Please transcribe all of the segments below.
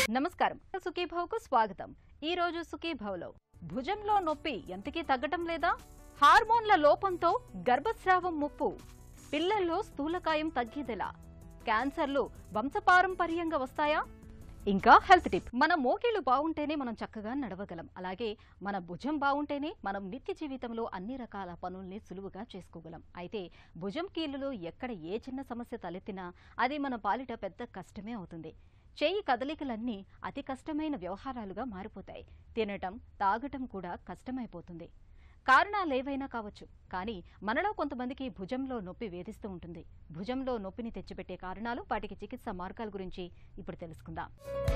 నమస్కారం సుఖీభావ్కు స్వాగతం ఈ రోజు సుఖీభావ్లో భుజంలో నొప్పి ఎంతకీ తగ్గటం లేదా హార్మోన్ల లోపంతో గర్భస్రావం ముప్పు పిల్లల్లో స్థూలకాయం తగ్గేదెలా క్యాన్సర్లు వంశపారంపర్యంగా వస్తాయా ఇంకా హెల్త్ టిప్ మన మోకీళ్లు బాగుంటేనే మనం చక్కగా నడవగలం అలాగే మన భుజం బాగుంటేనే మనం నిత్య జీవితంలో అన్ని రకాల పనుల్ని సులువుగా చేసుకోగలం అయితే భుజం కీళ్ళలో ఎక్కడ ఏ చిన్న సమస్య తలెత్తినా అది మన పాలిట పెద్ద కష్టమే అవుతుంది చేయి కదలికలన్నీ అతి కష్టమైన వ్యవహారాలుగా మారిపోతాయి తినటం తాగటం కూడా కష్టమైపోతుంది కారణాలేవైనా కావచ్చు కానీ మనలో కొంతమందికి భుజంలో నొప్పి వేధిస్తూ ఉంటుంది భుజంలో నొప్పిని తెచ్చిపెట్టే కారణాలు వాటికి చికిత్స మార్గాల గురించి ఇప్పుడు తెలుసుకుందాం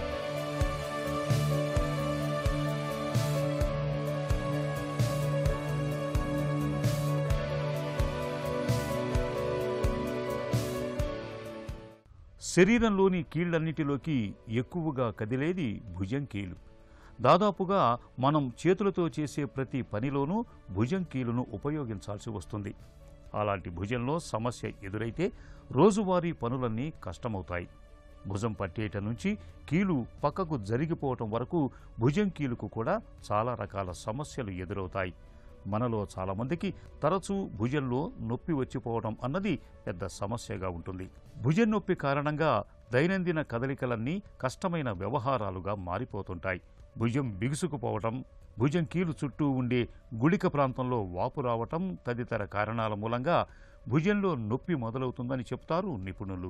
శరీరంలోని కీళ్లన్నిటిలోకి ఎక్కువగా కదిలేది భుజం కీలు దాదాపుగా మనం చేతులతో చేసే ప్రతి పనిలోనూ భుజం కీలును ఉపయోగించాల్సి వస్తుంది అలాంటి భుజంలో సమస్య ఎదురైతే రోజువారీ పనులన్నీ కష్టమవుతాయి భుజం పట్టేట నుంచి కీలు పక్కకు జరిగిపోవటం వరకు భుజం కీలుకు కూడా చాలా రకాల సమస్యలు ఎదురవుతాయి మనలో చాలామందికి తరచూ భుజంలో నొప్పి వచ్చిపోవడం అన్నది పెద్ద సమస్యగా ఉంటుంది భుజం నొప్పి కారణంగా దైనందిన కదలికలన్నీ కష్టమైన వ్యవహారాలుగా మారిపోతుంటాయి భుజం బిగుసుకుపోవటం భుజం కీలు చుట్టూ ఉండే గుళిక ప్రాంతంలో వాపు రావటం తదితర కారణాల మూలంగా భుజంలో నొప్పి మొదలవుతుందని చెప్తారు నిపుణులు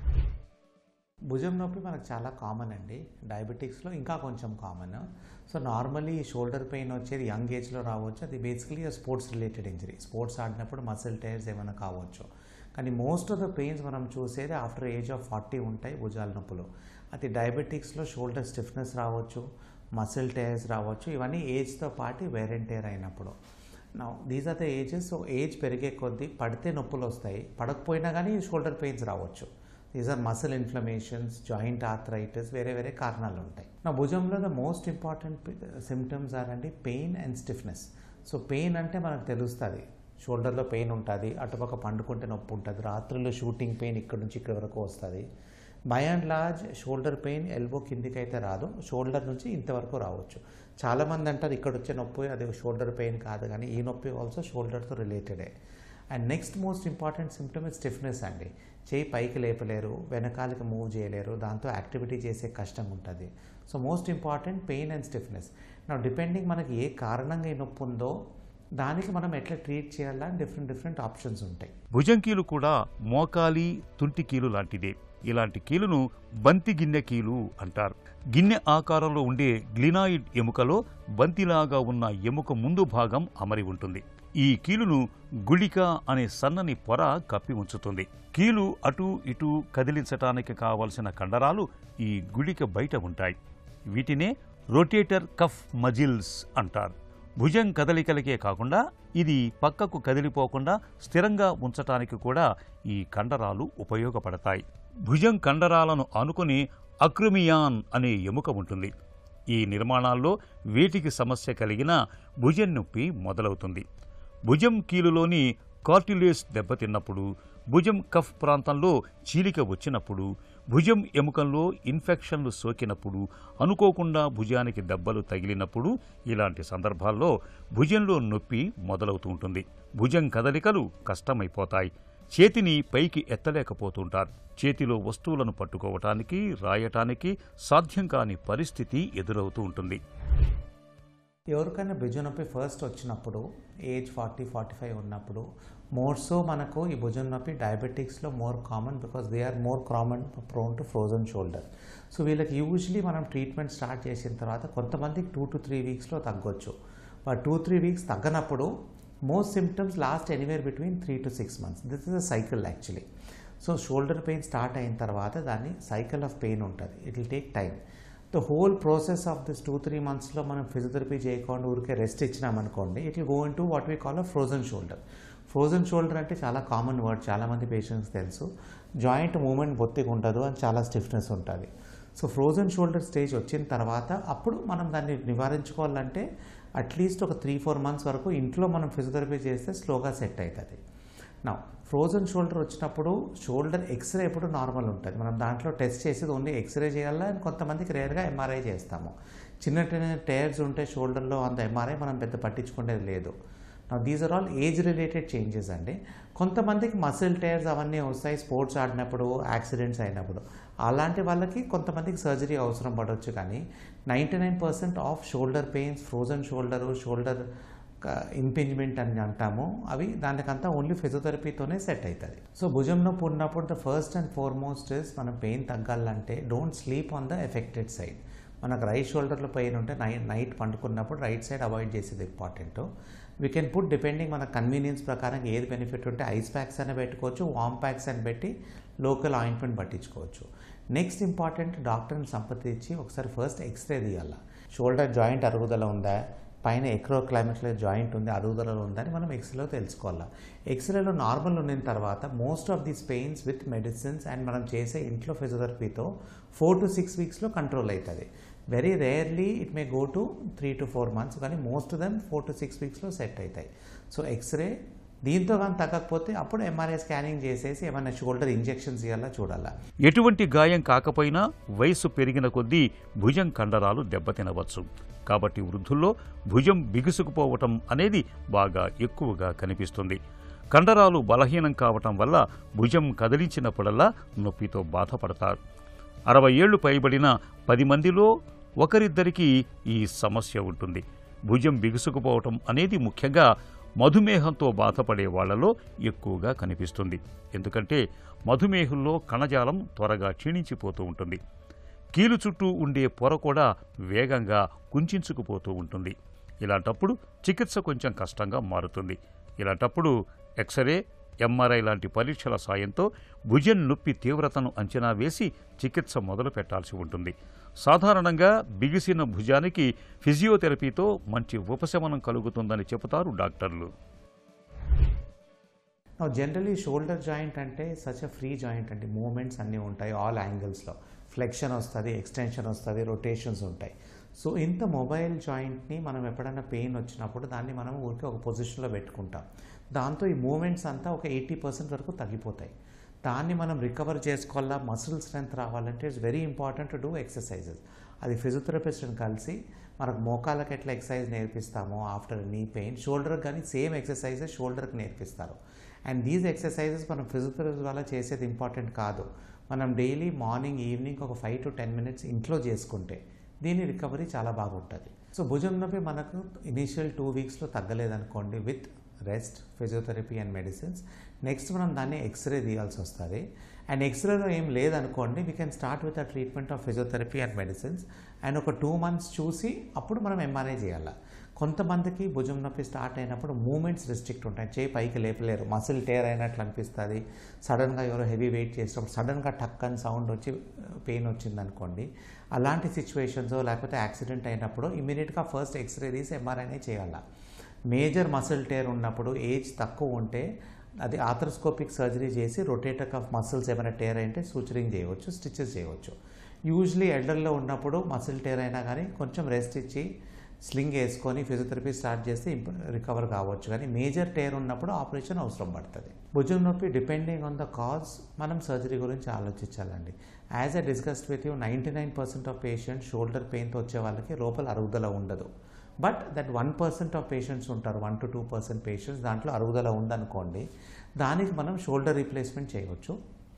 భుజం నొప్పి మనకు చాలా కామన్ అండి డయాబెటిక్స్లో ఇంకా కొంచెం common so normally shoulder pain వచ్చేది యంగ్ ఏజ్లో రావచ్చు అది basically sports related injury sports ఆడినప్పుడు మసిల్ టైర్స్ ఏమైనా కావచ్చు కానీ మోస్ట్ ఆఫ్ ద పెయిన్స్ మనం చూసేది ఆఫ్టర్ ఏజ్ ఆఫ్ ఫార్టీ ఉంటాయి భుజాల నొప్పులు అది డయాబెటిక్స్లో షోల్డర్ స్టిఫ్నెస్ రావచ్చు మసిల్ టైర్స్ రావచ్చు ఇవన్నీ ఏజ్తో పాటు వేర్ అండ్ టైర్ అయినప్పుడు నా these are the ages so age పెరిగే కొద్దీ పడితే నొప్పులు వస్తాయి పడకపోయినా కానీ షోల్డర్ పెయిన్స్ రావచ్చు these are muscle inflammations joint arthritis వేరే వేరే కారణాలు ఉంటాయి నా భుజంలో the most important symptoms are అండి pain and stiffness so pain అంటే మనకు తెలుస్తుంది షోల్డర్లో పెయిన్ ఉంటుంది అటుపక్క పండుకుంటే నొప్పి ఉంటుంది రాత్రుల్లో షూటింగ్ పెయిన్ ఇక్కడ నుంచి ఇక్కడ వరకు వస్తుంది by and large shoulder pain elbow కిందికి అయితే రాదు షోల్డర్ నుంచి ఇంతవరకు రావచ్చు చాలామంది అంటారు ఇక్కడ వచ్చే నొప్పి అది షోల్డర్ పెయిన్ కాదు కానీ ఈ నొప్పి ఆల్సో షోల్డర్తో రిలేటెడే and next most important symptom is stiffness అండి చేయి పైకి లేపలేరు వెనకాలకి మూవ్ చేయలేరు దాంతో యాక్టివిటీ చేసే కష్టం ఉంటుంది so most important pain and stiffness నా డిపెండింగ్ మనకి ఏ కారణంగా ఈ నొప్పి ఉందో దానికి మనం ఎట్లా ట్రీట్ చేయాలా డిఫరెంట్ డిఫరెంట్ ఆప్షన్స్ ఉంటాయి భుజం కీలు కూడా మోకాలి తుంటి కీలు లాంటిదే ఇలాంటి కీలును బంతి గిన్నె కీలు అంటారు గిన్నె ఆకారంలో ఉండే గ్లినాయిడ్ ఎముకలో బంతిలాగా ఉన్న ఎముక ముందు భాగం అమరి ఉంటుంది ఈ కీలును గుళిక అనే సన్నని పొర కప్పి ఉంచుతుంది కీలు అటు ఇటు కదిలించటానికి కావలసిన కండరాలు ఈ గుళిక బయట ఉంటాయి వీటినే రొటేటర్ కఫ్ మజిల్స్ అంటారు భుజం కదలికలకే కాకుండా ఇది పక్కకు కదిలిపోకుండా స్థిరంగా ఉంచటానికి కూడా ఈ కండరాలు ఉపయోగపడతాయి భుజం కండరాలను ఆనుకుని అక్రుమియాన్ అనే ఎముక ఉంటుంది ఈ నిర్మాణాల్లో వేటికి సమస్య కలిగినా భుజం నొప్పి మొదలవుతుంది భుజం కీలులోని కార్టిలేస్ దెబ్బతిన్నప్పుడు భుజం కఫ్ ప్రాంతంలో చీలిక వచ్చినప్పుడు భుజం ఎముకల్లో ఇన్ఫెక్షన్లు సోకినప్పుడు అనుకోకుండా భుజానికి దెబ్బలు తగిలినప్పుడు ఇలాంటి సందర్భాల్లో భుజంలో నొప్పి మొదలవుతూ ఉంటుంది భుజం కదలికలు కష్టమైపోతాయి చేతిని పైకి ఎత్తలేకపోతుంటారు చేతిలో వస్తువులను పట్టుకోవటానికి రాయటానికి సాధ్యం కాని పరిస్థితి ఎదురవుతూ ఉంటుంది ఎవరికైనా భుజం నొప్పి ఫస్ట్ వచ్చినప్పుడు ఏజ్ ఫార్టీ ఫార్టీ ఫైవ్ ఉన్నప్పుడు మోర్ సో మనకు ఈ భుజం నొప్పి డయాబెటిక్స్లో more common because they are more common prone to frozen shoulder so వీళ్ళకి యూజువలీ మనం ట్రీట్మెంట్ స్టార్ట్ చేసిన తర్వాత కొంతమందికి టూ టు త్రీ వీక్స్లో తగ్గొచ్చు బట్ టూ త్రీ వీక్స్ తగ్గనప్పుడు most symptoms last anywhere between three to six months this is a cycle actually so shoulder pain start అయిన తర్వాత దాన్ని సైకిల్ ఆఫ్ పెయిన్ ఉంటుంది it will take time the whole process of this two three మంత్స్లో మనం physiotherapy చేయకుండా ఊరికే rest ఇచ్చినామనుకోండి it will go into what we call a frozen shoulder frozen shoulder అంటే చాలా కామన్ వర్డ్ చాలామంది patients తెలుసు జాయింట్ మూమెంట్ బొత్తిగా ఉండదు అని చాలా స్టిఫ్నెస్ ఉంటుంది సో ఫ్రోజన్ షోల్డర్ స్టేజ్ వచ్చిన తర్వాత అప్పుడు మనం దాన్ని నివారించుకోవాలంటే అట్లీస్ట్ ఒక త్రీ ఫోర్ మంత్స్ వరకు ఇంట్లో మనం ఫిజియోథెరపీ చేస్తే స్లోగా సెట్ అవుతుంది నా ఫ్రోజన్ షోల్డర్ వచ్చినప్పుడు షోల్డర్ ఎక్స్రే ఎప్పుడు నార్మల్ ఉంటుంది మనం దాంట్లో టెస్ట్ చేసేది ఓన్లీ ఎక్స్రే చేయాలా అండ్ కొంతమందికి రేర్గా ఎంఆర్ఐ చేస్తాము చిన్న చిన్న టైర్స్ ఉంటే షోల్డర్లో అంత ఎంఆర్ఐ మనం పెద్ద పట్టించుకునేది లేదు నా these are all age related changes అండి కొంతమందికి మసిల్ టైర్స్ అవన్నీ వస్తాయి స్పోర్ట్స్ ఆడినప్పుడు యాక్సిడెంట్స్ అయినప్పుడు అలాంటి వాళ్ళకి కొంతమందికి సర్జరీ అవసరం పడవచ్చు కానీ ninety nine percent of shoulder pains frozen shoulder shoulder impingement అని అంటాము అవి దానికంతా ఓన్లీ ఫిజియోథెరపీతోనే సెట్ అవుతుంది సో భుజం నొప్పి ఉన్నప్పుడు the first and foremost is మన పెయిన్ తగ్గాలంటే don't sleep on the affected side మనకు రైట్ షోల్డర్లో పెయిన్ ఉంటే నైట్ నైట్ పండుకున్నప్పుడు రైట్ సైడ్ అవాయిడ్ చేసేది important we can put depending మన కన్వీనియన్స్ ప్రకారం ఏది బెనిఫిట్ ఉంటే ఐస్ ప్యాక్స్ అని పెట్టుకోవచ్చు వామ్ ప్యాక్స్ అని పెట్టి లోకల్ ఆయింట్మెంట్ పట్టించుకోవచ్చు నెక్స్ట్ ఇంపార్టెంట్ డాక్టర్ని సంప్రదించి ఒకసారి ఫస్ట్ ఎక్స్రే తీయాలి షోల్డర్ జాయింట్ అరుగుదల ఉందా పైన ఎక్రో క్లైమేట్లో జాయింట్ ఉంది అరుగుదలలో ఉందని మనం ఎక్స్రేలో తెలుసుకోవాలి ఎక్స్రేలో నార్మల్ ఉన్న తర్వాత most of these pains with medicines and మనం చేసే ఇంట్లో ఫిజియోథెరపీతో ఫోర్ టు సిక్స్ వీక్స్లో కంట్రోల్ అవుతుంది very rarely it may go to three to four months కానీ most them four to six వీక్స్లో సెట్ అవుతాయి సో ఎక్స్రే దీంతో కానీ తగ్గకపోతే అప్పుడు ఎంఆర్ఐ స్కానింగ్ చేసేసి ఏమైనా షోల్డర్ ఇంజెక్షన్స్ ఇవ్వాలా చూడాలా ఎటువంటి గాయం కాకపోయినా వయస్సు పెరిగిన కొద్దీ భుజం కండరాలు దెబ్బతినవచ్చు కాబట్టి వృద్ధుల్లో భుజం బిగుసుకుపోవటం అనేది బాగా ఎక్కువగా కనిపిస్తుంది కండరాలు బలహీనం కావటం వల్ల భుజం కదిలించినప్పుడల్లా నొప్పితో బాధపడతారు అరవై ఏళ్లు పైబడిన పది మందిలో ఒకరిద్దరికి ఈ సమస్య ఉంటుంది భుజం బిగుసుకుపోవటం అనేది ముఖ్యంగా మధుమేహంతో బాధపడే వాళ్లలో ఎక్కువగా కనిపిస్తుంది ఎందుకంటే మధుమేహంలో కణజాలం త్వరగా క్షీణించిపోతూ ఉంటుంది కీలు చుట్టూ ఉండే పొర కూడా వేగంగా కుంచుకుపోతూ ఉంటుంది ఇలాంటప్పుడు చికిత్స కొంచెం కష్టంగా మారుతుంది ఇలాంటప్పుడు ఎక్స్రే ఎంఆర్ఐ లాంటి పరీక్షల సాయంతో భుజం నొప్పి తీవ్రతను అంచనా వేసి చికిత్స మొదలు పెట్టాల్సి ఉంటుంది సాధారణంగా బిగిసిన భుజానికి ఫిజియోథెరపీతో మంచి ఉపశమనం కలుగుతుందని చెబుతారు డాక్టర్లు జనరలీ షోల్డర్ జాయింట్ అంటే సచ్ అ ఫ్రీ జాయింట్ అండి మూమెంట్స్ అన్నీ ఉంటాయి ఆల్ యాంగిల్స్లో ఫ్లెక్షన్ వస్తుంది ఎక్స్టెన్షన్ వస్తుంది రొటేషన్స్ ఉంటాయి సో ఇంత మొబైల్ జాయింట్ని మనం ఎప్పుడైనా పెయిన్ వచ్చినప్పుడు దాన్ని మనం ఊరికే ఒక పొజిషన్లో పెట్టుకుంటాం దాంతో ఈ మూమెంట్స్ అంతా ఒక ఎయిటీ పర్సెంట్ వరకు తగ్గిపోతాయి దాన్ని మనం రికవర్ చేసుకోవాలా మసిల్ స్ట్రెంత్ రావాలంటే it's very important to do exercises అది ఫిజియోథెరపిస్ట్ని కలిసి మనకు మోకాళ్ళకి ఎట్లా ఎక్సర్సైజ్ నేర్పిస్తామో ఆఫ్టర్ నీ పెయిన్ షోల్డర్కి కానీ సేమ్ ఎక్సర్సైజెస్ షోల్డర్కి నేర్పిస్తారు అండ్ దీస్ ఎక్సర్సైజెస్ మనం ఫిజియోథెరపీ వల్ల చేసేది ఇంపార్టెంట్ కాదు మనం డైలీ మార్నింగ్ ఈవినింగ్ ఒక ఫైవ్ టు టెన్ మినిట్స్ ఇంట్లో చేసుకుంటే దీని రికవరీ చాలా బాగుంటుంది సో భుజం నొప్పి మనకు ఇనీషియల్ టూ వీక్స్లో తగ్గలేదనుకోండి with rest physiotherapy and medicines next మనం దాన్ని ఎక్స్రే తీయాల్సి వస్తుంది అండ్ ఎక్స్రేలో ఏం లేదనుకోండి we can start with a treatment of physiotherapy and medicines and ఒక టూ మంత్స్ చూసి అప్పుడు మనం ఎంఆర్ఐ చేయాలి కొంతమందికి భుజం నొప్పి స్టార్ట్ అయినప్పుడు మూమెంట్స్ రెస్ట్రిక్ట్ ఉంటాయి చేయి పైకి లేపలేరు మసిల్ టేర్ అయినట్లు అనిపిస్తుంది సడన్గా ఎవరో హెవీ వెయిట్ చేసినప్పుడు సడన్గా టక్ అని సౌండ్ వచ్చి పెయిన్ వచ్చింది అనుకోండి అలాంటి సిచ్యువేషన్స్ లేకపోతే యాక్సిడెంట్ అయినప్పుడు ఇమీడియట్గా ఫస్ట్ ఎక్స్రే తీసి ఎంఆర్ఐనే చేయాలి మేజర్ మసిల్ టేర్ ఉన్నప్పుడు ఏజ్ తక్కువ ఉంటే అది ఆథ్రోస్కోపిక్ సర్జరీ చేసి రొటేటర్ ఆఫ్ మసిల్స్ ఏమైనా టేర్ అయితే సూచరింగ్ చేయవచ్చు స్టిచెస్ చేయవచ్చు యూజువలీ ఎల్డర్లో ఉన్నప్పుడు మసిల్ టేర్ అయినా కానీ కొంచెం రెస్ట్ ఇచ్చి స్లింగ్ వేసుకొని ఫిజియోథెరపీ స్టార్ట్ చేస్తే రికవర్ కావచ్చు కానీ మేజర్ టేర్ ఉన్నప్పుడు ఆపరేషన్ అవసరం పడుతుంది భుజం నొప్పి డిపెండింగ్ ఆన్ ద కాజ్ మనం సర్జరీ గురించి ఆలోచించాలండి as a discussed with you ninety nine percent of patient shoulder పెయిన్తో వచ్చే వాళ్ళకి లోపల అరుగుదల ఉండదు but that one percent of patients ఉంటారు one to two percent patients దాంట్లో అరుగుదల ఉందనుకోండి దానికి మనం షోల్డర్ రీప్లేస్మెంట్ చేయవచ్చు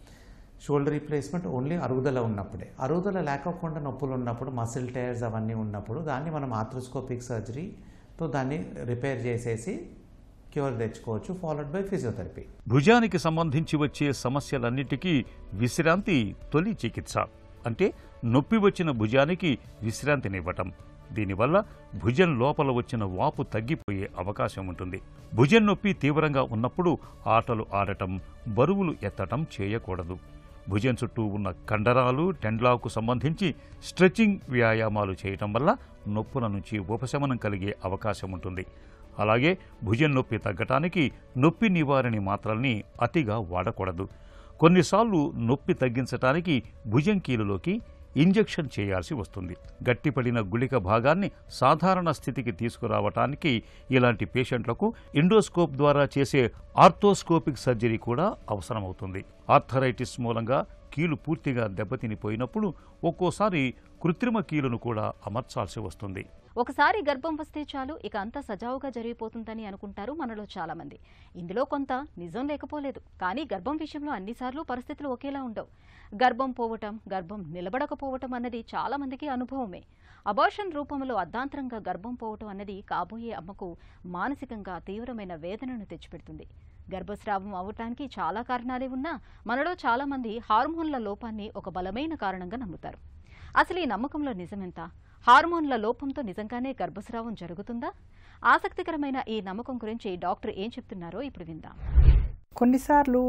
షోల్డర్ రీప్లేస్మెంట్ ఓన్లీ అరుగుదల ఉన్నప్పుడే అరుగుదల లేకపోకుండా నొప్పులు ఉన్నప్పుడు మసిల్ టైర్స్ అవన్నీ ఉన్నప్పుడు దాన్ని మనం ఆథ్రోస్కోపిక్ సర్జరీతో దాన్ని రిపేర్ చేసేసి క్యూర్ తెచ్చుకోవచ్చు ఫాలోడ్ బై ఫిజియోథెరపీ భుజానికి సంబంధించి వచ్చే సమస్యలన్నిటికీ విశ్రాంతి తొలి చికిత్స అంటే నొప్పి వచ్చిన భుజానికి విశ్రాంతినివ్వటం దీనివల్ల భుజం లోపల వచ్చిన వాపు తగ్గిపోయే అవకాశం ఉంటుంది భుజం నొప్పి తీవ్రంగా ఉన్నప్పుడు ఆటలు ఆడటం బరువులు ఎత్తటం చేయకూడదు భుజం చుట్టూ ఉన్న కండరాలు టెండ్లాకు సంబంధించి స్ట్రెచింగ్ వ్యాయామాలు చేయటం వల్ల నొప్పుల నుంచి ఉపశమనం కలిగే అవకాశం ఉంటుంది అలాగే భుజం నొప్పి తగ్గటానికి నొప్పి నివారణి మాత్రల్ని అతిగా వాడకూడదు కొన్నిసార్లు నొప్పి తగ్గించటానికి భుజం కీలులోకి ఇంజెక్షన్ చేయాల్సి వస్తుంది గట్టిపడిన గుళిక భాగాన్ని సాధారణ స్థితికి తీసుకురావటానికి ఇలాంటి పేషెంట్లకు ఎండోస్కోప్ ద్వారా చేసే ఆర్థోస్కోపిక్ సర్జరీ కూడా అవసరమవుతుంది ఆర్థరైటిస్ మూలంగా కీలు పూర్తిగా దెబ్బతినిపోయినప్పుడు ఒక్కోసారి కృత్రిమ కీలును కూడా అమర్చాల్సి వస్తుంది ఒకసారి గర్భం వస్తే చాలు ఇక అంతా సజావుగా జరిగిపోతుందని అనుకుంటారు మనలో చాలా మంది ఇందులో కొంత నిజం లేకపోలేదు కానీ గర్భం విషయంలో అన్నిసార్లు పరిస్థితులు ఒకేలా ఉండవు గర్భం పోవటం గర్భం నిలబడకపోవటం అన్నది చాలా మందికి అనుభవమే అబార్షన్ రూపంలో అర్ధాంతరంగా గర్భం పోవటం అన్నది కాబోయే అమ్మకు మానసికంగా తీవ్రమైన వేదనను తెచ్చిపెడుతుంది గర్భస్రావం అవటానికి చాలా కారణాలే ఉన్నా మనలో చాలా మంది హార్మోన్ల లోపాన్ని ఒక బలమైన కారణంగా నమ్ముతారు అసలు ఈ నమ్మకంలో నిజమెంత హార్మోన్ల లోపంతో నిజంగానే గర్భస్రావం జరుగుతుందా ఆసక్తికరమైన ఈ నమ్మకం గురించి డాక్టర్ ఏం చెప్తున్నారో ఇప్పుడు విందాం కొన్నిసార్లు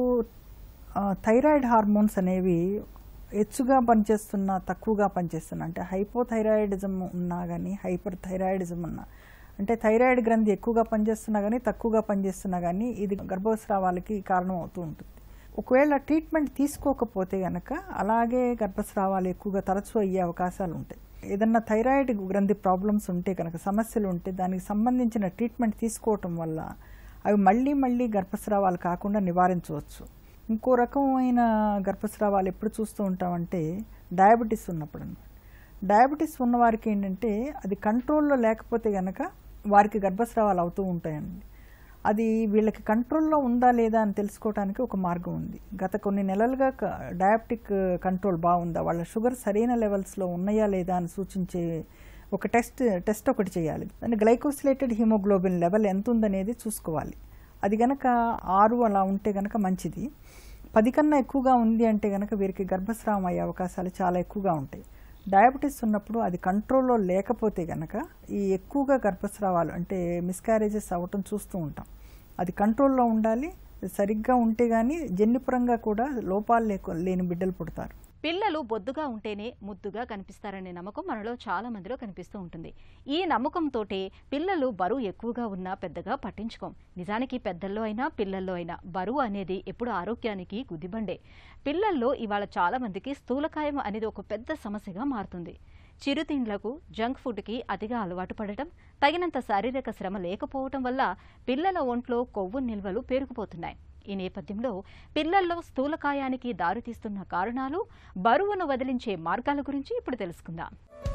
ఆ, థైరాయిడ్ హార్మోన్స్ అనేవి హెచ్చుగా పనిచేస్తున్నా తక్కువగా పనిచేస్తున్నా అంటే హైపోథైరాయిడిజం ఉన్నా కానీ హైపర్ థైరాయిడిజం ఉన్నా అంటే థైరాయిడ్ గ్రంథి ఎక్కువగా పనిచేస్తున్నా కానీ తక్కువగా పనిచేస్తున్నా కానీ ఇది గర్భస్రావాలకి కారణం అవుతూ ఉంటుంది ఒకవేళ ట్రీట్మెంట్ తీసుకోకపోతే గనక అలాగే గర్భస్రావాలు ఎక్కువగా తరచూ అయ్యే అవకాశాలు ఉంటాయి ఏదన్నా థైరాయిడ్ గ్రంథి ప్రాబ్లమ్స్ ఉంటే కనుక సమస్యలు ఉంటే దానికి సంబంధించిన ట్రీట్మెంట్ తీసుకోవటం వల్ల అవి మళ్ళీ మళ్ళీ గర్భస్రావాలు కాకుండా నివారించవచ్చు ఇంకో రకమైన గర్భస్రావాలు ఎప్పుడు చూస్తూ ఉంటామంటే డయాబెటీస్ ఉన్నప్పుడు అన్నమాట డయాబెటీస్ ఉన్న వారికి ఏంటంటే అది కంట్రోల్లో లేకపోతే గనక వారికి గర్భస్రావాలు అవుతూ ఉంటాయండి అది వీళ్ళకి కంట్రోల్లో ఉందా లేదా అని తెలుసుకోవడానికి ఒక మార్గం ఉంది గత కొన్ని నెలలుగా క- డయాబెటిక్ కంట్రోల్ బాగుందా వాళ్ళ షుగర్ సరైన లెవెల్స్లో ఉన్నాయా లేదా అని సూచించే ఒక టెస్ట్ టెస్ట్ ఒకటి చేయాలి దాన్ని గ్లైకోసిలేటెడ్ హిమోగ్లోబిన్ లెవెల్ ఎంత ఉందనేది చూసుకోవాలి అది గనక ఆరు అలా ఉంటే గనక మంచిది పది కన్నా ఎక్కువగా ఉంది అంటే గనక వీరికి గర్భస్రావం అయ్యే అవకాశాలు చాలా ఎక్కువగా ఉంటాయి డయాబెటీస్ ఉన్నప్పుడు అది కంట్రోల్లో లేకపోతే గనక ఈ ఎక్కువగా గర్భస్రావాలు అంటే మిస్క్యారేజెస్ అవ్వటం చూస్తూ ఉంటాం అది కంట్రోల్లో ఉండాలి సరిగ్గా ఉంటే కానీ జన్యుపరంగా కూడా లోపాలు లేకు లేని బిడ్డలు పుడతారు పిల్లలు బొద్దుగా ఉంటేనే ముద్దుగా కనిపిస్తారనే నమ్మకం మనలో చాలా మందిలో కనిపిస్తూ ఉంటుంది ఈ నమ్మకంతోటే పిల్లలు బరువు ఎక్కువగా ఉన్నా పెద్దగా పట్టించుకోం నిజానికి పెద్దల్లో అయినా పిల్లల్లో అయినా బరువు అనేది ఎప్పుడు ఆరోగ్యానికి గుదిబండే పిల్లల్లో ఇవాళ చాలా మందికి స్థూలకాయం అనేది ఒక పెద్ద సమస్యగా మారుతుంది చిరుతిండ్లకు జంక్ ఫుడ్కి అతిగా అలవాటు పడటం తగినంత శారీరక శ్రమ లేకపోవటం వల్ల పిల్లల ఒంట్లో కొవ్వు నిల్వలు పెరిగిపోతున్నాయి ఈ నేపథ్యంలో పిల్లల్లో స్థూలకాయానికి దారితీస్తున్న కారణాలు బరువును వదిలించే మార్గాల గురించి ఇప్పుడు తెలుసుకుందాం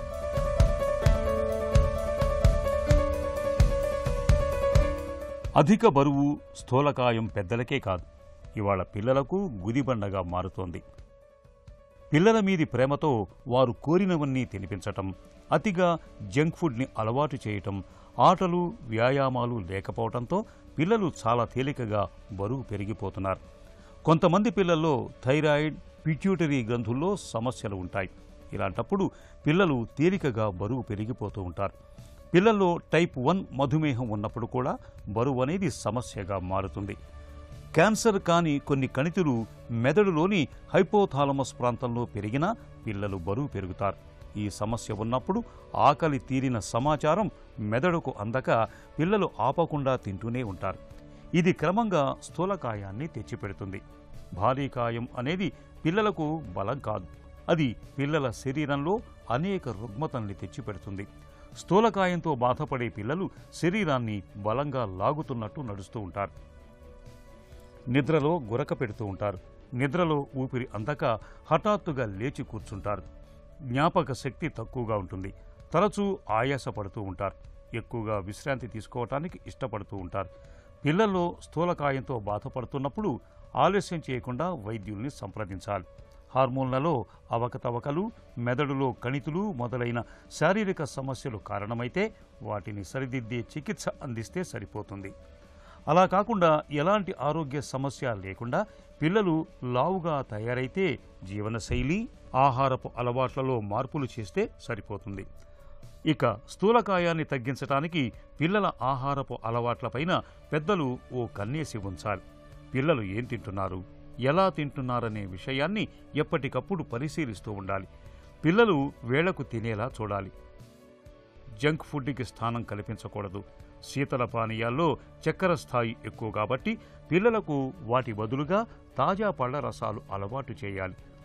అధిక బరువు స్థూలకాయం పెద్దలకే కాదు ఇవాళ పిల్లలకు గుదిబండగా మారుతోంది పిల్లల మీది ప్రేమతో వారు కోరినవన్నీ తినిపించటం అతిగా జంక్ ఫుడ్ని అలవాటు చేయటం ఆటలు వ్యాయామాలు లేకపోవడంతో పిల్లలు చాలా తేలికగా బరువు పెరిగిపోతున్నారు కొంతమంది పిల్లల్లో థైరాయిడ్ పిట్యూటరీ గ్రంథుల్లో సమస్యలు ఉంటాయి ఇలాంటప్పుడు పిల్లలు తేలికగా బరువు పెరిగిపోతూ ఉంటారు పిల్లల్లో టైప్ వన్ మధుమేహం ఉన్నప్పుడు కూడా బరువు అనేది సమస్యగా మారుతుంది క్యాన్సర్ కాని కొన్ని కణితులు మెదడులోని హైపోథాలమస్ ప్రాంతంలో పెరిగినా పిల్లలు బరువు పెరుగుతారు ఈ సమస్య ఉన్నప్పుడు ఆకలి తీరిన సమాచారం మెదడుకు అందక పిల్లలు ఆపకుండా తింటూనే ఉంటారు ఇది క్రమంగా స్థూలకాయాన్ని తెచ్చిపెడుతుంది భారీ కాయం అనేది పిల్లలకు బలం కాదు అది పిల్లల శరీరంలో అనేక రుగ్మతల్ని తెచ్చిపెడుతుంది స్థూలకాయంతో బాధపడే పిల్లలు శరీరాన్ని బలంగా లాగుతున్నట్టు నడుస్తూ ఉంటారు నిద్రలో గురక పెడుతూ ఉంటారు నిద్రలో ఊపిరి అందక హఠాత్తుగా లేచి కూర్చుంటారు జ్ఞాపక శక్తి తక్కువగా ఉంటుంది తరచూ ఆయాసపడుతూ ఉంటారు ఎక్కువగా విశ్రాంతి తీసుకోవటానికి ఇష్టపడుతూ ఉంటారు పిల్లల్లో స్థూలకాయంతో బాధపడుతున్నప్పుడు ఆలస్యం చేయకుండా వైద్యుల్ని సంప్రదించాలి హార్మోన్లలో అవకతవకలు మెదడులో కణితులు మొదలైన శారీరక సమస్యలు కారణమైతే వాటిని సరిదిద్దే చికిత్స అందిస్తే సరిపోతుంది అలా కాకుండా ఎలాంటి ఆరోగ్య సమస్య లేకుండా పిల్లలు లావుగా తయారైతే జీవనశైలి ఆహారపు అలవాట్లలో మార్పులు చేస్తే సరిపోతుంది ఇక స్థూలకాయాన్ని తగ్గించడానికి పిల్లల ఆహారపు అలవాట్లపైన పెద్దలు ఓ కన్నేసి ఉంచాలి పిల్లలు ఏం తింటున్నారు ఎలా తింటున్నారనే విషయాన్ని ఎప్పటికప్పుడు పరిశీలిస్తూ ఉండాలి పిల్లలు వేళకు తినేలా చూడాలి జంక్ ఫుడ్కి స్థానం కల్పించకూడదు శీతల పానీయాల్లో చక్కెర స్థాయి ఎక్కువ కాబట్టి పిల్లలకు వాటి బదులుగా తాజా పళ్ల రసాలు అలవాటు చేయాలి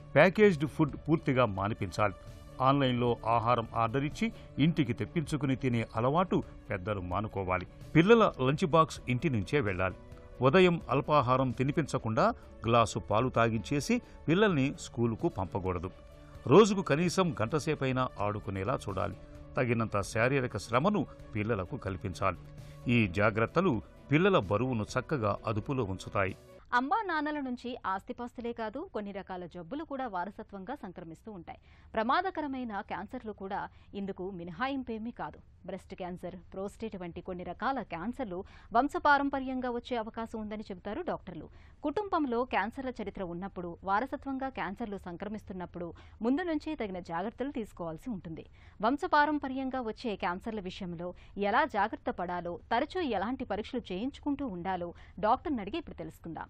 ప్యాకేజ్డ్ ఫుడ్ పూర్తిగా మానిపించాలి ఆన్లైన్లో ఆహారం ఆర్డర్ ఇచ్చి ఇంటికి తెప్పించుకుని తినే అలవాటు పెద్దలు మానుకోవాలి పిల్లల లంచ్ బాక్స్ ఇంటి నుంచే వెళ్ళాలి ఉదయం అల్పాహారం తినిపించకుండా గ్లాసు పాలు తాగించేసి పిల్లల్ని స్కూలుకు పంపకూడదు రోజుకు కనీసం గంటసేపైనా ఆడుకునేలా చూడాలి తగినంత శారీరక శ్రమను పిల్లలకు కల్పించాలి ఈ జాగ్రత్తలు పిల్లల బరువును చక్కగా అదుపులో ఉంచుతాయి అమ్మా నాన్నల నుంచి ఆస్తిపాస్తులే కాదు కొన్ని రకాల జబ్బులు కూడా వారసత్వంగా సంక్రమిస్తూ ఉంటాయి ప్రమాదకరమైన క్యాన్సర్లు కూడా ఇందుకు మినహాయింపేమీ కాదు బ్రెస్ట్ క్యాన్సర్ ప్రోస్టేట్ వంటి కొన్ని రకాల క్యాన్సర్లు వంశపారంపర్యంగా వచ్చే అవకాశం ఉందని చెబుతారు డాక్టర్లు కుటుంబంలో క్యాన్సర్ల చరిత్ర ఉన్నప్పుడు వారసత్వంగా క్యాన్సర్లు సంక్రమిస్తున్నప్పుడు ముందు నుంచే తగిన జాగ్రత్తలు తీసుకోవాల్సి ఉంటుంది వంశపారంపర్యంగా వచ్చే క్యాన్సర్ల విషయంలో ఎలా జాగ్రత్త పడాలో తరచూ ఎలాంటి పరీక్షలు చేయించుకుంటూ ఉండాలో డాక్టర్ని అడిగి ఇప్పుడు తెలుసుకుందాం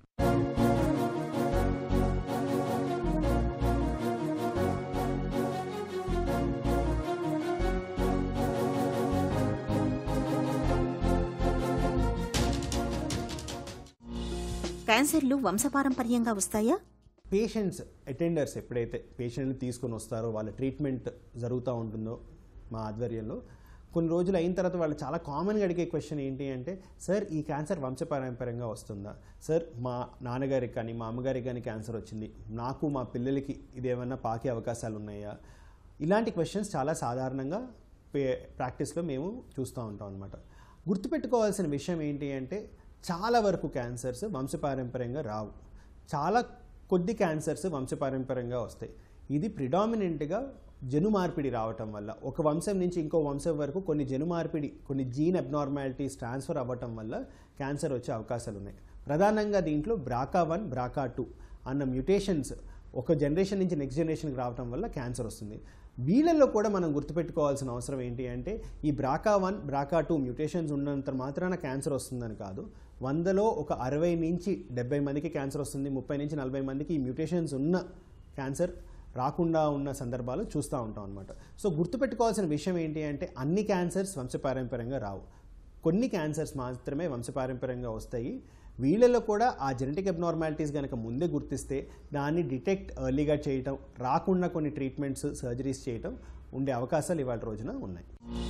క్యాన్సర్లు వంశపారంపర్యంగా వస్తాయా పేషెంట్స్ అటెండర్స్ ఎప్పుడైతే పేషెంట్ని తీసుకొని వస్తారో వాళ్ళ ట్రీట్మెంట్ జరుగుతూ ఉంటుందో మా ఆధ్వర్యంలో కొన్ని రోజులు అయిన తర్వాత వాళ్ళు చాలా కామన్గా అడిగే క్వశ్చన్ ఏంటి అంటే సార్ ఈ క్యాన్సర్ వంశపారంపర్యంగా వస్తుందా సార్ మా నాన్నగారికి కానీ మా అమ్మగారికి కానీ క్యాన్సర్ వచ్చింది నాకు మా పిల్లలకి ఇది ఏమన్నా పాకే అవకాశాలు ఉన్నాయా ఇలాంటి క్వశ్చన్స్ చాలా సాధారణంగా పే ప్రాక్టీస్లో మేము చూస్తూ ఉంటాం అనమాట గుర్తుపెట్టుకోవాల్సిన విషయం ఏంటి అంటే చాలా వరకు క్యాన్సర్స్ వంశపారంపర్యంగా రావు చాలా కొద్ది క్యాన్సర్స్ వంశపారంపర్యంగా వస్తాయి ఇది ప్రిడామినెంట్గా జను మార్పిడి రావటం వల్ల ఒక వంశం నుంచి ఇంకో వంశం వరకు కొన్ని జను మార్పిడి కొన్ని జీన్ అబ్నార్మాలిటీస్ ట్రాన్స్ఫర్ అవ్వటం వల్ల క్యాన్సర్ వచ్చే అవకాశాలు ఉన్నాయి ప్రధానంగా దీంట్లో బ్రాకా వన్ బ్రాకా టూ అన్న మ్యూటేషన్స్ ఒక జనరేషన్ నుంచి నెక్స్ట్ జనరేషన్కి రావటం వల్ల క్యాన్సర్ వస్తుంది వీళ్ళల్లో కూడా మనం గుర్తుపెట్టుకోవాల్సిన అవసరం ఏంటి అంటే ఈ BRCA one BRCA two mutations ఉన్నంత మాత్రాన క్యాన్సర్ వస్తుందని కాదు వందలో ఒక అరవై నుంచి డెబ్బై మందికి క్యాన్సర్ వస్తుంది ముప్పై నుంచి నలభై మందికి ఈ మ్యూటేషన్స్ ఉన్న క్యాన్సర్ రాకుండా ఉన్న సందర్భాలు చూస్తూ ఉంటాం అనమాట సో గుర్తుపెట్టుకోవాల్సిన విషయం ఏంటి అంటే అన్ని క్యాన్సర్స్ వంశపారంపర్యంగా రావు కొన్ని క్యాన్సర్స్ మాత్రమే వంశపారంపర్యంగా వస్తాయి వీళ్ళలో కూడా ఆ జెనెటిక్ అబ్నార్మాలిటీస్ కనుక ముందే గుర్తిస్తే దాన్ని డిటెక్ట్ ఎర్లీగా చేయటం రాకుండా కొన్ని ట్రీట్మెంట్స్ సర్జరీస్ చేయటం ఉండే అవకాశాలు ఇవాళ రోజున ఉన్నాయి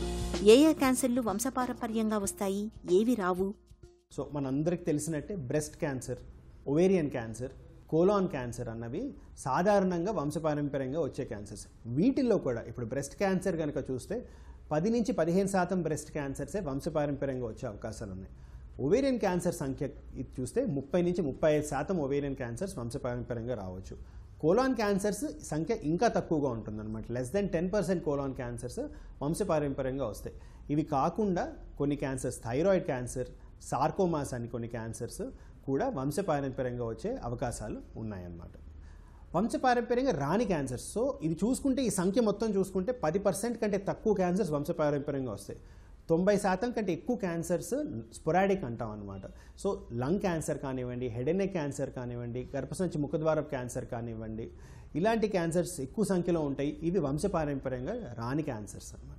ఏ ఏ క్యాన్సర్లు వంశపారంపర్యంగా వస్తాయి ఏవి రావు సో మనందరికి తెలిసినట్టే breast cancer ovarian cancer colon cancer అన్నవి సాధారణంగా వంశపారంపర్యంగా వచ్చే క్యాన్సర్స్ వీటిల్లో కూడా ఇప్పుడు బ్రెస్ట్ క్యాన్సర్ కనుక చూస్తే పది నుంచి పదిహేను శాతం బ్రెస్ట్ క్యాన్సర్సే వంశపారంపర్యంగా వచ్చే అవకాశాలు ఉన్నాయి ఒవేరియన్ క్యాన్సర్ సంఖ్య ఇది చూస్తే ముప్పై నుంచి ముప్పై ఐదు శాతం ఒవేరియన్ క్యాన్సర్స్ వంశపారంపర్యంగా రావచ్చు కోలాన్ క్యాన్సర్స్ సంఖ్య ఇంకా తక్కువగా ఉంటుందన్నమాట less than ten percent colon cancers వంశపారంపర్యంగా వస్తాయి ఇవి కాకుండా కొన్ని క్యాన్సర్స్ థైరాయిడ్ క్యాన్సర్ సార్కోమాస్ అని కొన్ని క్యాన్సర్స్ కూడా వంశపారంపర్యంగా వచ్చే అవకాశాలు ఉన్నాయన్నమాట వంశపారంపర్యంగా రాని క్యాన్సర్స్ సో ఇది చూసుకుంటే ఈ సంఖ్య మొత్తం చూసుకుంటే పది పర్సెంట్ కంటే తక్కువ క్యాన్సర్స్ వంశపారంపర్యంగా వస్తాయి తొంభై శాతం కంటే ఎక్కువ క్యాన్సర్స్ స్పొరాడిక్ అంటాం అనమాట సో లంగ్ క్యాన్సర్ కానివ్వండి హెడ్ అండ్ నెక్ క్యాన్సర్ కానివ్వండి గర్భసంచి ముఖద్వారపు క్యాన్సర్ కానివ్వండి ఇలాంటి క్యాన్సర్స్ ఎక్కువ సంఖ్యలో ఉంటాయి ఇవి వంశపారంపర్యంగా రాని క్యాన్సర్స్ అనమాట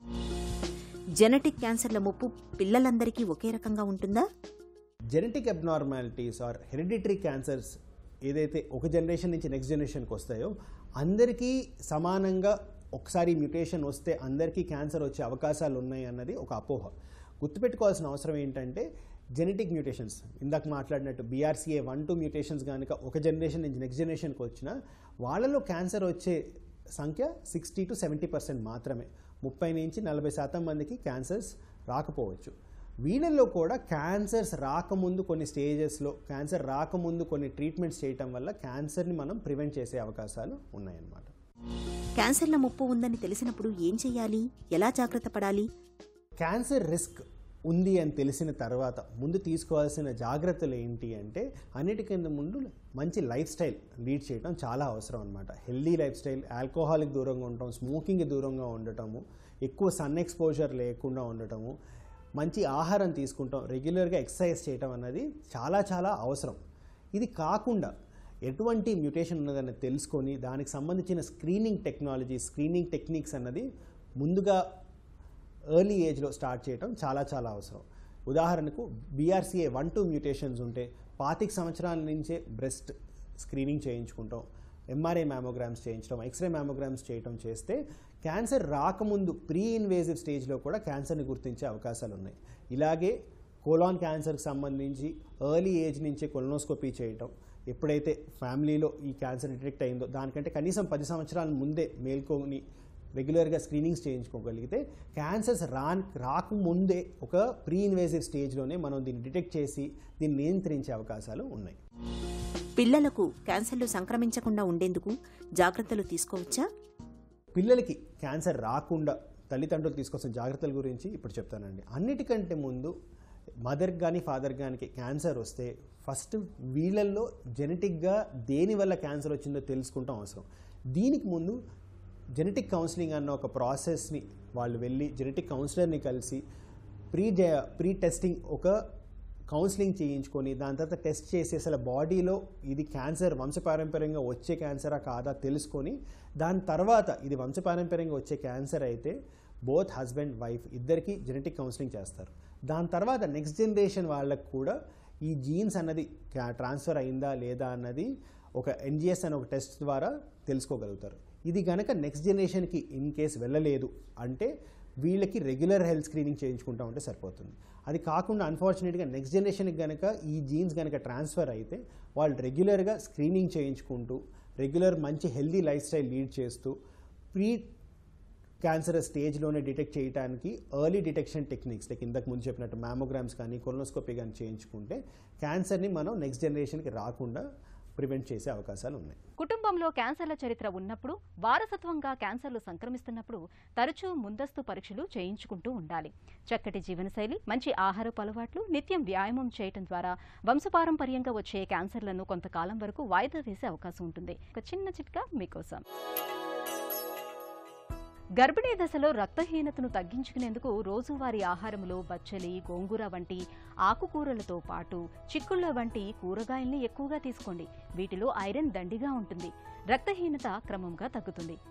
జెనెటిక్ క్యాన్సర్ల ముప్పు పిల్లలందరికీ ఒకే రకంగా ఉంటుందా genetic abnormalities are hereditary cancers ఏదైతే ఒక జనరేషన్ నుంచి నెక్స్ట్ జనరేషన్కి వస్తాయో అందరికీ సమానంగా ఒకసారి మ్యూటేషన్ వస్తే అందరికీ క్యాన్సర్ వచ్చే అవకాశాలు ఉన్నాయి అన్నది ఒక అపోహ గుర్తుపెట్టుకోవాల్సిన అవసరం ఏంటంటే జెనెటిక్ మ్యూటేషన్స్ ఇందాక మాట్లాడినట్టు బీఆర్సీఏ వన్ టూ మ్యూటేషన్స్ కనుక ఒక జనరేషన్ నుంచి నెక్స్ట్ జనరేషన్కి వచ్చినా వాళ్ళలో క్యాన్సర్ వచ్చే సంఖ్య సిక్స్టీ టు సెవెంటీ పర్సెంట్ మాత్రమే ముప్పై నుంచి నలభై శాతం మందికి క్యాన్సర్స్ రాకపోవచ్చు వీళ్ళల్లో కూడా క్యాన్సర్స్ రాకముందు కొన్ని స్టేజెస్లో క్యాన్సర్ రాకముందు కొన్ని ట్రీట్మెంట్స్ చేయటం వల్ల క్యాన్సర్ని మనం ప్రివెంట్ చేసే అవకాశాలు ఉన్నాయన్నమాట క్యాన్సర్ల ముప్పు ఉందని తెలిసినప్పుడు ఏం చేయాలి ఎలా జాగ్రత్త పడాలి క్యాన్సర్ రిస్క్ ఉంది అని తెలిసిన తర్వాత ముందు తీసుకోవాల్సిన జాగ్రత్తలు ఏంటి అంటే అన్నిటికంటే ముందు మంచి లైఫ్ స్టైల్ లీడ్ చేయడం చాలా అవసరం అనమాట హెల్దీ లైఫ్ స్టైల్ ఆల్కహాల్కి దూరంగా ఉండటం స్మోకింగ్కి దూరంగా ఉండటము ఎక్కువ సన్ ఎక్స్పోజర్ లేకుండా ఉండటము మంచి ఆహారం తీసుకుంటాం రెగ్యులర్గా ఎక్సర్సైజ్ చేయటం అన్నది చాలా చాలా అవసరం ఇది కాకుండా ఎటువంటి మ్యూటేషన్ ఉన్నదని తెలుసుకొని దానికి సంబంధించిన స్క్రీనింగ్ టెక్నాలజీ స్క్రీనింగ్ టెక్నిక్స్ అన్నది ముందుగా ఎర్లీ ఏజ్లో స్టార్ట్ చేయటం చాలా చాలా అవసరం ఉదాహరణకు బీఆర్సీఏ వన్ టూ మ్యూటేషన్స్ ఉంటే పాతిక సంవత్సరాల నుంచే బ్రెస్ట్ స్క్రీనింగ్ చేయించుకుంటాం ఎంఆర్ఐ మ్యామోగ్రామ్స్ చేయించడం ఎక్స్రే మ్యామోగ్రామ్స్ చేయడం చేస్తే క్యాన్సర్ రాకముందు ప్రీ ఇన్వేజివ్ స్టేజ్లో కూడా క్యాన్సర్ని గుర్తించే అవకాశాలు ఉన్నాయి ఇలాగే కోలాన్ క్యాన్సర్కి సంబంధించి ఎర్లీ ఏజ్ నుంచే కొలనోస్కోపీ చేయటం ఎప్పుడైతే ఫ్యామిలీలో ఈ క్యాన్సర్ డిటెక్ట్ అయిందో దానికంటే కనీసం పది సంవత్సరాల ముందే మేల్కొని రెగ్యులర్గా స్క్రీనింగ్స్ చేయించుకోగలిగితే క్యాన్సర్స్ రా రాకముందే ఒక ప్రీ ఇన్వేజివ్ స్టేజ్లోనే మనం దీన్ని డిటెక్ట్ చేసి దీన్ని నియంత్రించే అవకాశాలు ఉన్నాయి పిల్లలకు క్యాన్సర్లు సంక్రమించకుండా ఉండేందుకు జాగ్రత్తలు తీసుకోవచ్చా పిల్లలకి క్యాన్సర్ రాకుండా తల్లిదండ్రులు తీసుకోవాల్సిన జాగ్రత్తల గురించి ఇప్పుడు చెప్తానండి అన్నిటికంటే ముందు మదర్ కానీ ఫాదర్ కానీ క్యాన్సర్ వస్తే ఫస్ట్ వీళ్ళల్లో జెనెటిక్గా దేని వల్ల క్యాన్సర్ వచ్చిందో తెలుసుకుంటాం అవసరం దీనికి ముందు జెనెటిక్ కౌన్సిలింగ్ అన్న ఒక ప్రాసెస్ని వాళ్ళు వెళ్ళి జెనెటిక్ కౌన్సిలర్ని కలిసి ప్రీ ప్రీ టెస్టింగ్ ఒక కౌన్సిలింగ్ చేయించుకొని దాని తర్వాత టెస్ట్ చేసి అసలు బాడీలో ఇది క్యాన్సర్ వంశపారంపర్యంగా వచ్చే క్యాన్సరా కాదా తెలుసుకొని దాని తర్వాత ఇది వంశపారంపర్యంగా వచ్చే క్యాన్సర్ అయితే బోత్ హస్బెండ్ వైఫ్ ఇద్దరికి జెనెటిక్ కౌన్సిలింగ్ చేస్తారు దాని తర్వాత నెక్స్ట్ జనరేషన్ వాళ్ళకు కూడా ఈ జీన్స్ అన్నది ట్రాన్స్ఫర్ అయిందా లేదా అన్నది ఒక ఎన్జిఎస్ అనే ఒక టెస్ట్ ద్వారా తెలుసుకోగలుగుతారు ఇది కనుక నెక్స్ట్ జనరేషన్కి ఇన్ కేస్ వెళ్ళలేదు అంటే వీళ్ళకి రెగ్యులర్ హెల్త్ స్క్రీనింగ్ చేయించుకుంటా ఉంటే సరిపోతుంది అది కాకుండా అన్ఫార్చునేట్గా నెక్స్ట్ జనరేషన్కి కనుక ఈ జీన్స్ కనుక ట్రాన్స్ఫర్ అయితే వాళ్ళు రెగ్యులర్గా స్క్రీనింగ్ చేయించుకుంటూ రెగ్యులర్ మంచి హెల్దీ లైఫ్ స్టైల్ లీడ్ చేస్తూ ప్రీ క్యాన్సర్ స్టేజ్లోనే డిటెక్ట్ చేయడానికి ఎర్లీ డిటెక్షన్ టెక్నిక్స్ లైక్ ఇంతకు ముందు చెప్పినట్టు మ్యామోగ్రామ్స్ కానీ కొలనోస్కోపీ కానీ చేయించుకుంటే క్యాన్సర్ని మనం నెక్స్ట్ జనరేషన్కి రాకుండా ప్రివెంట్ చేసే అవకాశాలు ఉన్నాయి కుటుంబంలో క్యాన్సర్ల చరిత్ర ఉన్నప్పుడు వారసత్వంగా క్యాన్సర్లు సంక్రమిస్తున్నప్పుడు తరచూ ముందస్తు పరీక్షలు చేయించుకుంటూ ఉండాలి చక్కటి జీవనశైలి మంచి ఆహారపు అలవాట్లు నిత్యం వ్యాయామం చేయటం ద్వారా వంశపారంపర్యంగా వచ్చే క్యాన్సర్లను కొంతకాలం వరకు వాయిదా వేసే అవకాశం ఉంటుంది ఒక చిన్న చిట్కా మీకోసం గర్భిణీ దశలో రక్తహీనతను తగ్గించుకునేందుకు రోజువారీ ఆహారంలో బచ్చలి గోంగూర వంటి ఆకుకూరలతో పాటు చిక్కుళ్ళ వంటి కూరగాయల్ని ఎక్కువగా తీసుకోండి వీటిలో ఐరన్ దండిగా ఉంటుంది రక్తహీనత క్రమంగా తగ్గుతుంది